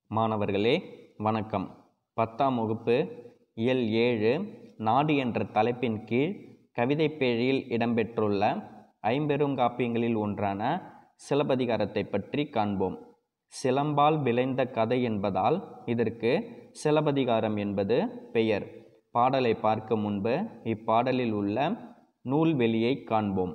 மாணவர்களே வணக்கம் பத்தாம் வகுப்பு இயல் ஏழு நாடு என்ற தலைப்பின் கீழ் கவிதைப் பேழையில் இடம்பெற்றுள்ள ஐம்பெருங்காப்பியங்களில் ஒன்றான சிலப்பதிகாரத்தை பற்றி காண்போம் சிலம்பால் விளைந்த கதை என்பதால் இதற்கு சிலப்பதிகாரம் என்பது பெயர் பாடலை பார்க்க முன்பு இப்பாடலில் உள்ள நூல்வெளியை காண்போம்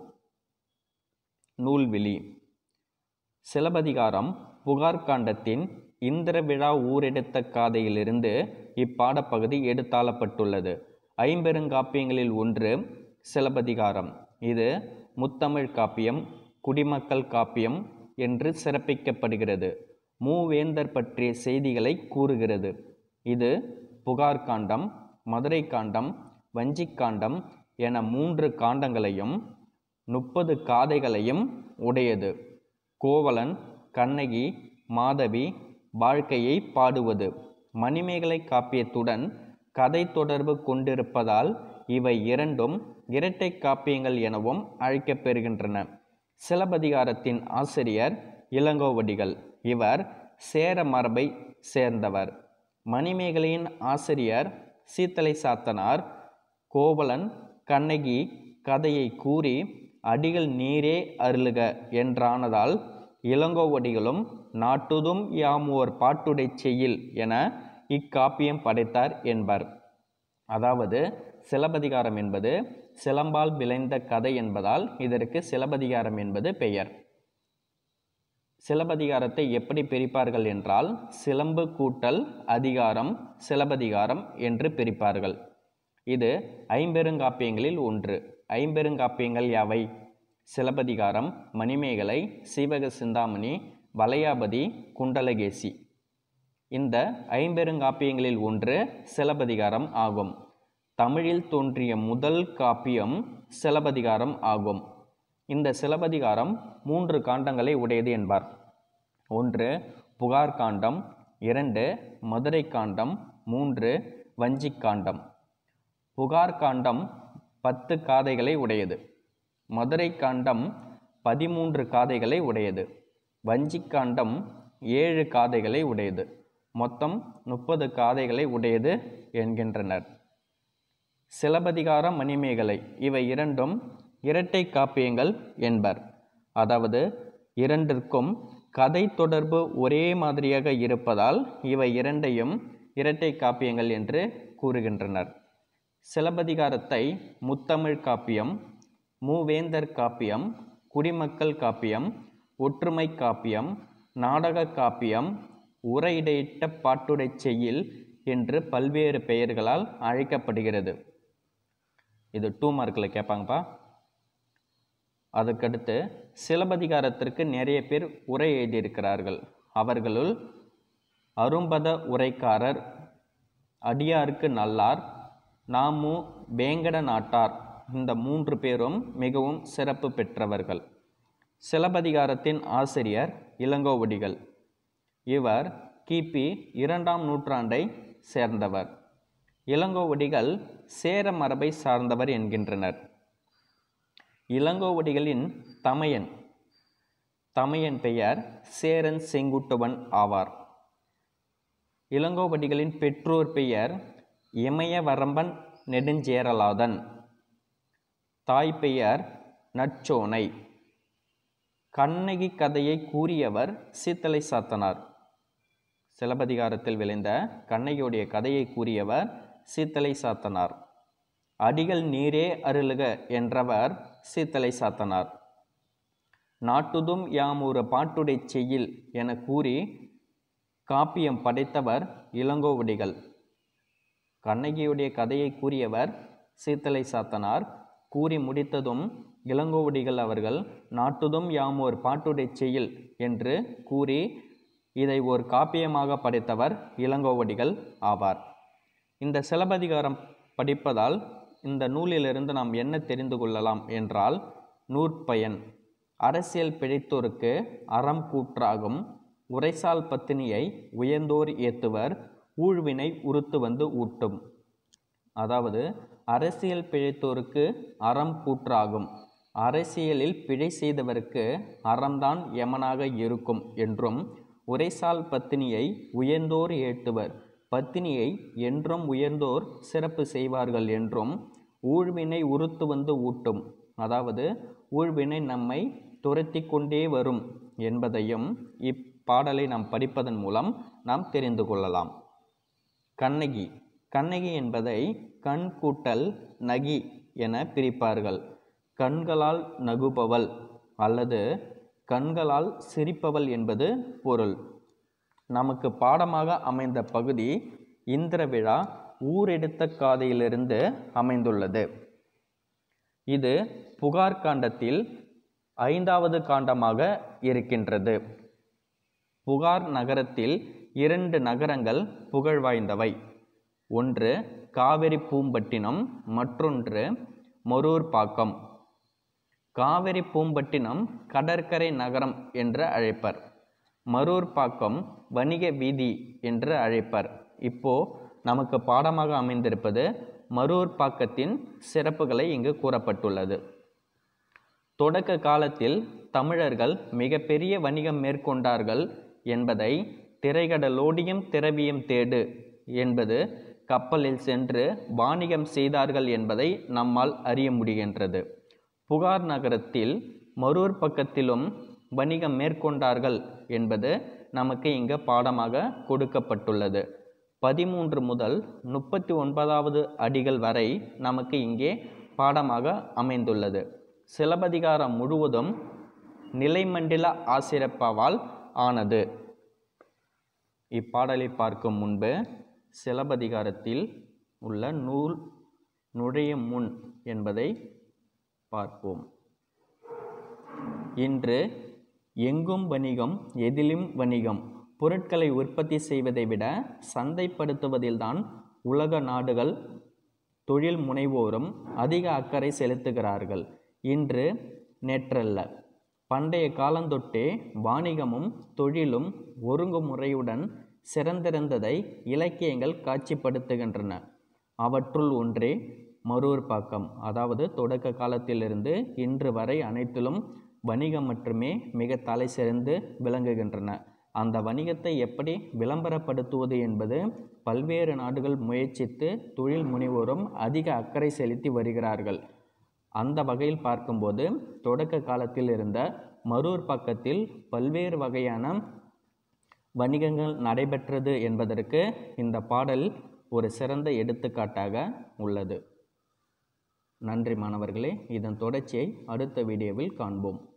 நூல்வெளி சிலப்பதிகாரம் புகார் காண்டத்தின் இந்திர விழா ஊரெடுத்த காதையிலிருந்து இப்பாடப்பகுதி எடுத்தாளப்பட்டுள்ளது ஐம்பெருங்காப்பியங்களில் ஒன்று சிலப்பதிகாரம் இது முத்தமிழ் காப்பியம் குடிமக்கள் காப்பியம் என்று சிறப்பிக்கப்படுகிறது மூவேந்தர் பற்றிய செய்திகளை கூறுகிறது இது புகார் காண்டம் மதுரை காண்டம் வஞ்சிக் காண்டம் என மூன்று காண்டங்களையும் முப்பது காதைகளையும் உடையது கோவலன் கண்ணகி மாதவி வாழ்க்கையை பாடுவது மணிமேகலை காப்பியத்துடன் கதை தொடர்பு கொண்டிருப்பதால் இவை இரண்டும் இரட்டை காப்பியங்கள் எனவும் அழைக்கப்பெறுகின்றன சிலப்பதிகாரத்தின் ஆசிரியர் இளங்கோவடிகள் இவர் சேர மரபை சேர்ந்தவர் மணிமேகலையின் ஆசிரியர் சீத்தலை சாத்தனார் கோவலன் கண்ணகி கதையை கூறி அடிகள் நீரே அருளுக என்றானதால் இளங்கோவடிகளும் நாட்டுதும் யாமுவர் பாட்டுடை செய்யில் என இக்காப்பியம் படைத்தார் என்பர் அதாவது சிலப்பதிகாரம் என்பது சிலம்பால் விளைந்த கதை என்பதால் இதற்கு சிலப்பதிகாரம் என்பது பெயர் சிலப்பதிகாரத்தை எப்படி பிரிப்பார்கள் என்றால் சிலம்பு கூட்டல் அதிகாரம் சிலப்பதிகாரம் என்று பிரிப்பார்கள் இது ஐம்பெருங்காப்பியங்களில் ஒன்று ஐம்பெருங்காப்பியங்கள் யாவை சிலப்பதிகாரம் மணிமேகலை சீவக சிந்தாமணி வளையாபதி குண்டலகேசி இந்த ஐம்பெருங்காப்பியங்களில் ஒன்று சிலப்பதிகாரம் ஆகும் தமிழில் தோன்றிய முதல் காப்பியம் சிலப்பதிகாரம் ஆகும் இந்த சிலப்பதிகாரம் மூன்று காண்டங்களை உடையது என்பார் ஒன்று புகார் காண்டம் இரண்டு மதுரை காண்டம் மூன்று வஞ்சிக் காண்டம் புகார் காண்டம் பத்து காதைகளை உடையது மதுரை காண்டம் பதிமூன்று காதைகளை உடையது வஞ்சிக் காண்டம் ஏழு காதைகளை உடையது மொத்தம் முப்பது காதைகளை உடையது என்கின்றனர் சிலப்பதிகாரம் மணிமேகலை இவை இரண்டும் இரட்டை காப்பியங்கள் என்பர் அதாவது இரண்டிற்கும் கதை தொடர்பு ஒரே மாதிரியாக இருப்பதால் இவை இரண்டையும் இரட்டை காப்பியங்கள் என்று கூறுகின்றனர் சிலப்பதிகாரத்தை முத்தமிழ் காப்பியம் மூவேந்தர் காப்பியம் குடிமக்கள் காப்பியம் ஒற்றுமை காப்பியம் நாடக காப்பியம் உரையிடையிட்ட பாட்டுடை செய்யில் என்று பல்வேறு பெயர்களால் அழைக்கப்படுகிறது இது டூ மார்க்கில் கேட்பாங்கப்பா அதுக்கடுத்து சிலப்பதிகாரத்திற்கு நிறைய பேர் உரை எழுதியிருக்கிறார்கள் அவர்களுள் அரும்பத உரைக்காரர் அடியாருக்கு நல்லார் நாமு வேங்கட நாட்டார் இந்த மூன்று பேரும் மிகவும் சிறப்பு பெற்றவர்கள் சிலப்பதிகாரத்தின் ஆசிரியர் இளங்கோவடிகள் இவர் கிபி இரண்டாம் நூற்றாண்டை சேர்ந்தவர் இளங்கோவடிகள் சேர மரபை சார்ந்தவர் என்கின்றனர் இளங்கோவடிகளின் தமையன் தமையன் பெயர் சேரன் செங்குட்டுவன் ஆவார் இளங்கோவடிகளின் பெற்றோர் பெயர் இமயவரம்பன் நெடுஞ்சேரலாதன் தாய் பெயர் நற்சோனை கண்ணகி கதையை கூறியவர் சீத்தலை சாத்தனார் சிலப்பதிகாரத்தில் விளைந்த கண்ணகியுடைய கதையை கூறியவர் சீத்தலை சாத்தனார் அடிகள் நீரே அருளுக என்றவர் சீத்தலை சாத்தனார் நாட்டுதும் யாம் ஒரு பாட்டுடை செய்யில் என கூறி காப்பியம் படைத்தவர் இளங்கோவடிகள் கண்ணகியுடைய கதையை கூறியவர் சீத்தலை சாத்தனார் கூறி முடித்ததும் இளங்கோவடிகள் அவர்கள் நாட்டுதும் யாம் ஒரு பாட்டுடை செய்யில் என்று கூறி இதை ஒரு காப்பியமாக படைத்தவர் இளங்கோவடிகள் ஆவார் இந்த சிலப்பதிகாரம் படிப்பதால் இந்த நூலிலிருந்து நாம் என்ன தெரிந்து கொள்ளலாம் என்றால் நூற்பயன் அரசியல் பிழைத்தோருக்கு அறம் கூற்றாகும் உரைசால் பத்தினியை உயர்ந்தோர் ஏத்துவர் ஊழ்வினை உறுத்து வந்து ஊட்டும் அதாவது அரசியல் பிழைத்தோருக்கு அறம் கூற்றாகும் அரசியலில் பிழை செய்தவருக்கு அறம்தான் யமனாக இருக்கும் என்றும் உரைசால் பத்தினியை உயர்ந்தோர் ஏட்டுவர் பத்தினியை என்றும் உயர்ந்தோர் சிறப்பு செய்வார்கள் என்றும் ஊழ்வினை உறுத்து வந்து ஊட்டும் அதாவது ஊழ்வினை நம்மை துரத்தி கொண்டே வரும் என்பதையும் இப்பாடலை நாம் படிப்பதன் மூலம் நாம் தெரிந்து கொள்ளலாம் கண்ணகி கண்ணகி என்பதை கண் கூட்டல் நகி என பிரிப்பார்கள் கண்களால் நகுபவள் அல்லது கண்களால் சிரிப்பவள் என்பது பொருள் நமக்கு பாடமாக அமைந்த பகுதி இந்திர விழா ஊரெடுத்த காதையிலிருந்து அமைந்துள்ளது இது புகார் காண்டத்தில் ஐந்தாவது காண்டமாக இருக்கின்றது புகார் நகரத்தில் இரண்டு நகரங்கள் புகழ் வாய்ந்தவை ஒன்று காவிரி பூம்பட்டினம் மற்றொன்று மொரூர் பாக்கம் காவிரி பூம்பட்டினம் கடற்கரை நகரம் என்று அழைப்பர் மரூர் பாக்கம் வணிக வீதி என்று அழைப்பர் இப்போ நமக்கு பாடமாக அமைந்திருப்பது மரூர் பாக்கத்தின் சிறப்புகளை இங்கு கூறப்பட்டுள்ளது தொடக்க காலத்தில் தமிழர்கள் மிகப்பெரிய வணிகம் மேற்கொண்டார்கள் என்பதை திரைகடலோடியும் திரவியம் தேடு என்பது கப்பலில் சென்று வாணிகம் செய்தார்கள் என்பதை நம்மால் அறிய முடிகின்றது புகார் நகரத்தில் மரூர் பக்கத்திலும் வணிகம் மேற்கொண்டார்கள் என்பது நமக்கு இங்கு பாடமாக கொடுக்கப்பட்டுள்ளது பதிமூன்று முதல் முப்பத்தி ஒன்பதாவது அடிகள் வரை நமக்கு இங்கே பாடமாக அமைந்துள்ளது சிலப்பதிகாரம் முழுவதும் நிலைமண்டல ஆசிரியப்பாவால் ஆனது இப்பாடலை பார்க்கும் முன்பு சிலப்பதிகாரத்தில் உள்ள நூல் நுழையும் முன் என்பதை பார்ப்போம் இன்று எங்கும் வணிகம் எதிலும் வணிகம் பொருட்களை உற்பத்தி செய்வதை விட சந்தைப்படுத்துவதில்தான் உலக நாடுகள் தொழில் முனைவோரும் அதிக அக்கறை செலுத்துகிறார்கள் இன்று நேற்றல்ல பண்டைய காலந்தொட்டே வாணிகமும் தொழிலும் ஒருங்குமுறையுடன் சிறந்திருந்ததை இலக்கியங்கள் காட்சிப்படுத்துகின்றன அவற்றுள் ஒன்றே மரூர் பாக்கம் அதாவது தொடக்க காலத்திலிருந்து இன்று வரை அனைத்திலும் வணிகம் மட்டுமே மிக தலை சிறந்து விளங்குகின்றன அந்த வணிகத்தை எப்படி விளம்பரப்படுத்துவது என்பது பல்வேறு நாடுகள் முயற்சித்து தொழில் முனைவோரும் அதிக அக்கறை செலுத்தி வருகிறார்கள் அந்த வகையில் பார்க்கும்போது தொடக்க காலத்தில் இருந்த மரூர் பக்கத்தில் பல்வேறு வகையான வணிகங்கள் நடைபெற்றது என்பதற்கு இந்த பாடல் ஒரு சிறந்த எடுத்துக்காட்டாக உள்ளது நன்றி மாணவர்களே இதன் தொடர்ச்சியை அடுத்த வீடியோவில் காண்போம்